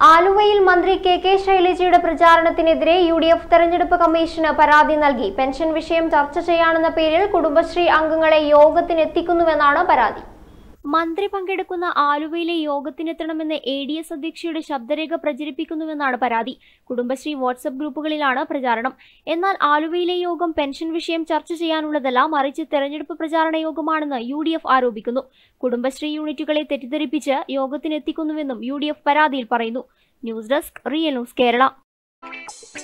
ആലുവയിൽ മന്ത്രി K K ശൈലജയുടെ പ്രചാരണത്തിനെതിരെ യു ഡി എഫ് തെരഞ്ഞെടുപ്പ് കമ്മീഷന് പരാതി നൽകി പെൻഷൻ വിഷയം ചർച്ച ചെയ്യാനെന്ന പേരിൽ കുടുംബശ്രീ അംഗങ്ങളെ യോഗത്തിനെത്തിക്കുന്നുവെന്നാണ് പരാതി മന്ത്രി പങ്കെടുക്കുന്ന ആലുവയിലെ യോഗത്തിനെത്തണമെന്ന് എ ഡി എസ് അധ്യക്ഷയുടെ ശബ്ദരേഖ പ്രചരിപ്പിക്കുന്നുവെന്നാണ് പരാതി കുടുംബശ്രീ വാട്സപ്പ് ഗ്രൂപ്പുകളിലാണ് പ്രചാരണം എന്നാൽ ആലുവയിലെ യോഗം പെൻഷൻ വിഷയം ചർച്ച ചെയ്യാനുള്ളതല്ല മറിച്ച് തെരഞ്ഞെടുപ്പ് പ്രചാരണ യോഗമാണെന്ന് യു ഡി എഫ് ആരോപിക്കുന്നു കുടുംബശ്രീ യൂണിറ്റുകളെ തെറ്റിദ്ധരിപ്പിച്ച് യോഗത്തിനെത്തിക്കുന്നുവെന്നും യു ഡി എഫ് പരാതിയിൽ പറയുന്നു news desk real news Kerala